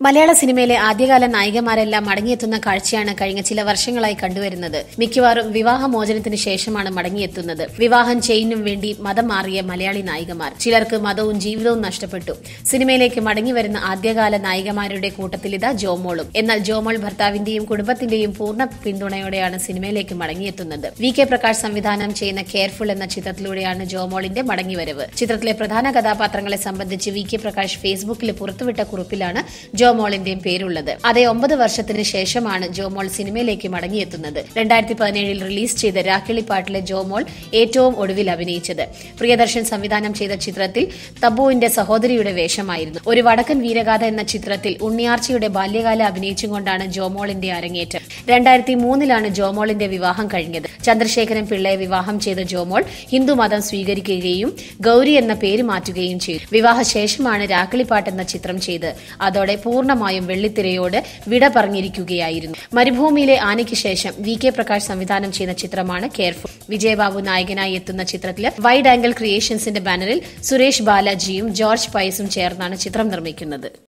മലയാള സിനിമയിലെ ആദ്യകാല നായികമാരെല്ലാം മടങ്ങിയെത്തുന്ന കാഴ്ചയാണ് കഴിഞ്ഞ ചില വർഷങ്ങളായി കണ്ടുവരുന്നത് മിക്കവാറും വിവാഹമോചനത്തിന് ശേഷമാണ് മടങ്ങിയെത്തുന്നത് വിവാഹം ചെയ്യുന്നതിനും വേണ്ടി മതം മാറിയ മലയാളി നായികമാർ ചിലർക്ക് മതവും ജീവിതവും നഷ്ടപ്പെട്ടു സിനിമയിലേക്ക് മടങ്ങിവരുന്ന ആദ്യകാല നായികമാരുടെ കൂട്ടത്തിൽ ഇതാ ജോമോളും എന്നാൽ ജോമോൾ ഭർത്താവിന്റെയും കുടുംബത്തിന്റെയും പൂർണ്ണ പിന്തുണയോടെയാണ് സിനിമയിലേക്ക് മടങ്ങിയെത്തുന്നത് വി കെ പ്രകാശ് സംവിധാനം ചെയ്യുന്ന കെയർഫുൾ എന്ന ചിത്രത്തിലൂടെയാണ് ജോമോളിന്റെ മടങ്ങിവരവ് ചിത്രത്തിലെ പ്രധാന കഥാപാത്രങ്ങളെ സംബന്ധിച്ച് വി കെ പ്രകാശ് ഫേസ്ബുക്കിൽ പുറത്തുവിട്ട കുറിപ്പിലാണ് ജോമോളിന്റെയും പേരുള്ളത് അതേ ഒമ്പത് വർഷത്തിന് ശേഷമാണ് ജോമോൾ സിനിമയിലേക്ക് മടങ്ങിയെത്തുന്നത് രണ്ടായിരത്തി പതിനേഴിൽ റിലീസ് ചെയ്ത രാക്കിളിപ്പാട്ടിലെ ജോമോൾ ഏറ്റവും ഒടുവിൽ അഭിനയിച്ചത് പ്രിയദർശൻ സംവിധാനം ചെയ്ത ചിത്രത്തിൽ തബുവിന്റെ സഹോദരിയുടെ വേഷമായിരുന്നു ഒരു വടക്കൻ വീരഗാഥ എന്ന ചിത്രത്തിൽ ഉണ്ണിയാർച്ചയുടെ ബാല്യകാലം അഭിനയിച്ചും കൊണ്ടാണ് ജോമോളിന്റെ അരങ്ങേറ്റം രണ്ടായിരത്തി മൂന്നിലാണ് ജോമോളിന്റെ വിവാഹം കഴിഞ്ഞത് ചന്ദ്രശേഖരൻ പിള്ളയെ വിവാഹം ചെയ്ത ജോമോൾ ഹിന്ദുമതം സ്വീകരിക്കുകയും ഗൌരി എന്ന പേര് മാറ്റുകയും ചെയ്തു വിവാഹശേഷമാണ് രാക്കിളിപ്പാട്ട് എന്ന ചിത്രം ചെയ്ത് അതോടെ പൂർണ്ണമായും വെള്ളിത്തിരയോട് വിട പറഞ്ഞിരിക്കുകയായിരുന്നു മരുഭൂമിയിലെ ആനയ്ക്ക് ശേഷം വി കെ പ്രകാശ് സംവിധാനം ചെയ്യുന്ന ചിത്രമാണ് കെയർഫുൾ വിജയബാബു നായകനായി എത്തുന്ന ചിത്രത്തിൽ വൈഡ് ആംഗിൾ ക്രിയേഷൻസിന്റെ ബാനറിൽ സുരേഷ് ബാലാജിയും ജോർജ് പൈസും ചേർന്നാണ് ചിത്രം നിർമ്മിക്കുന്നത്